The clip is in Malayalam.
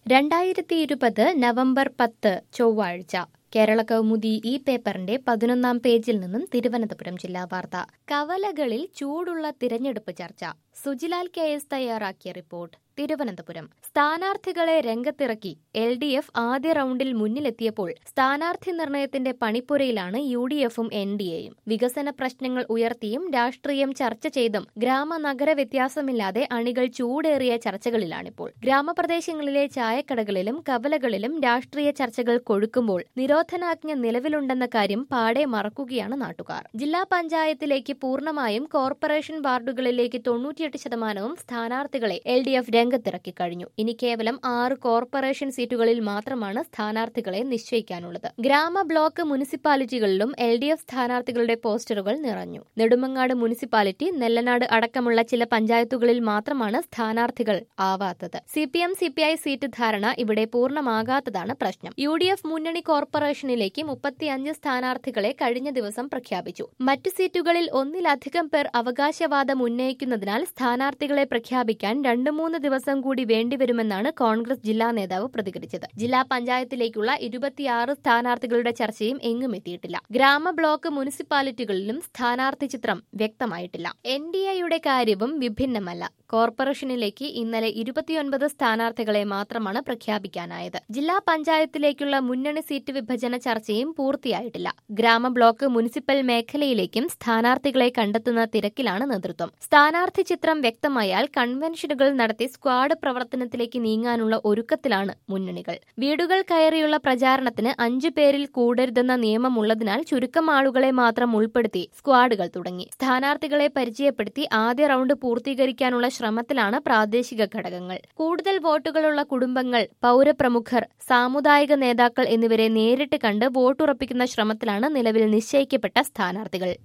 രണ്ടായിരത്തി ഇരുപത് നവംബർ പത്ത് ചൊവ്വാഴ്ച കേരള കൗമുദി ഈ പേപ്പറിന്റെ പതിനൊന്നാം പേജിൽ നിന്നും തിരുവനന്തപുരം ജില്ലാ വാർത്ത കവലകളിൽ ചൂടുള്ള തിരഞ്ഞെടുപ്പ് ചർച്ച സുജിലാൽ കെ എസ് തയ്യാറാക്കിയ റിപ്പോർട്ട് തിരുവനന്തപുരം സ്ഥാനാർത്ഥികളെ രംഗത്തിറക്കി എൽ ഡി എഫ് ആദ്യ റൌണ്ടിൽ മുന്നിലെത്തിയപ്പോൾ സ്ഥാനാർത്ഥി നിർണയത്തിന്റെ പണിപ്പുരയിലാണ് യു ഡി എഫും എൻ ഡി എയും വികസന പ്രശ്നങ്ങൾ ഉയർത്തിയും രാഷ്ട്രീയം ചർച്ച ചെയ്തും ഗ്രാമ നഗര വ്യത്യാസമില്ലാതെ അണികൾ ചൂടേറിയ ചർച്ചകളിലാണിപ്പോൾ ഗ്രാമപ്രദേശങ്ങളിലെ ചായക്കടകളിലും കവലകളിലും രാഷ്ട്രീയ ചർച്ചകൾ കൊഴുക്കുമ്പോൾ നിരോധനാജ്ഞ നിലവിലുണ്ടെന്ന കാര്യം പാടെ മറക്കുകയാണ് നാട്ടുകാർ ജില്ലാ പഞ്ചായത്തിലേക്ക് പൂർണ്ണമായും കോർപ്പറേഷൻ വാർഡുകളിലേക്ക് തൊണ്ണൂറ്റിയെട്ട് ശതമാനവും സ്ഥാനാർത്ഥികളെ എൽ ഡി എഫ് രംഗത്തിറക്കി കഴിഞ്ഞു ഇനി കേവലം ആറ് കോർപ്പറേഷൻ സീറ്റുകളിൽ മാത്രമാണ് സ്ഥാനാർത്ഥികളെ നിശ്ചയിക്കാനുള്ളത് ഗ്രാമ ബ്ലോക്ക് മുനിസിപ്പാലിറ്റികളിലും എൽ ഡി എഫ് സ്ഥാനാർത്ഥികളുടെ പോസ്റ്ററുകൾ നിറഞ്ഞു നെടുമങ്ങാട് മുനിസിപ്പാലിറ്റി നെല്ലനാട് അടക്കമുള്ള ചില പഞ്ചായത്തുകളിൽ മാത്രമാണ് സ്ഥാനാർത്ഥികൾ ആവാത്തത് C P M C P I seat ധാരണ ഇവിടെ പൂർണ്ണമാകാത്തതാണ് പ്രശ്നം യു ഡി എഫ് മുന്നണി കോർപ്പറേഷനിലേക്ക് മുപ്പത്തിയഞ്ച് സ്ഥാനാർത്ഥികളെ കഴിഞ്ഞ ദിവസം പ്രഖ്യാപിച്ചു മറ്റു സീറ്റുകളിൽ ഒന്നിലധികം പേർ അവകാശവാദം ഉന്നയിക്കുന്നതിനാൽ സ്ഥാനാർത്ഥികളെ പ്രഖ്യാപിക്കാൻ രണ്ടു മൂന്ന് ദിവസം കൂടി വേണ്ടിവരുമെന്നാണ് കോൺഗ്രസ് ജില്ലാ നേതാവ് പ്രതികരിച്ചത് ജില്ലാ പഞ്ചായത്തിലേക്കുള്ള ഇരുപത്തിയാറ് സ്ഥാനാർത്ഥികളുടെ ചർച്ചയും എങ്ങും എത്തിയിട്ടില്ല ഗ്രാമ ബ്ലോക്ക് മുനിസിപ്പാലിറ്റികളിലും സ്ഥാനാർത്ഥി ചിത്രം വ്യക്തമായിട്ടില്ല എൻ ഡി എയുടെ കാര്യവും വിഭിന്നമല്ല കോർപ്പറേഷനിലേക്ക് ഇന്നലെ ഇരുപത്തിയൊൻപത് സ്ഥാനാർത്ഥികളെ മാത്രമാണ് പ്രഖ്യാപിക്കാനായത് ജില്ലാ പഞ്ചായത്തിലേക്കുള്ള മുന്നണി സീറ്റ് വിഭജന ചർച്ചയും പൂർത്തിയായിട്ടില്ല ഗ്രാമ ബ്ലോക്ക് മുനിസിപ്പൽ മേഖലയിലേക്കും സ്ഥാനാർത്ഥികളെ കണ്ടെത്തുന്ന തിരക്കിലാണ് നേതൃത്വം സ്ഥാനാർത്ഥി ചിത്രം വ്യക്തമായാൽ കൺവെൻഷനുകൾ നടത്തി സ്ക്വാഡ് പ്രവർത്തനത്തിലേക്ക് നീങ്ങാനുള്ള ഒരുക്കത്തിലാണ് മുന്നണികൾ വീടുകൾ കയറിയുള്ള പ്രചാരണത്തിന് അഞ്ചു പേരിൽ കൂടരുതെന്ന നിയമമുള്ളതിനാൽ ചുരുക്കം ആളുകളെ മാത്രം ഉൾപ്പെടുത്തി സ്ക്വാഡുകൾ തുടങ്ങി സ്ഥാനാർത്ഥികളെ പരിചയപ്പെടുത്തി ആദ്യ റൌണ്ട് പൂർത്തീകരിക്കാനുള്ള ശ്രമത്തിലാണ് പ്രാദേശിക ഘടകങ്ങൾ കൂടുതൽ വോട്ടുകളുള്ള കുടുംബങ്ങൾ പൗരപ്രമുഖർ സാമുദായിക നേതാക്കൾ എന്നിവരെ നേരിട്ട് കണ്ട് വോട്ടുറപ്പിക്കുന്ന ശ്രമത്തിലാണ് നിലവിൽ നിശ്ചയിക്കപ്പെട്ട സ്ഥാനാർത്ഥികൾ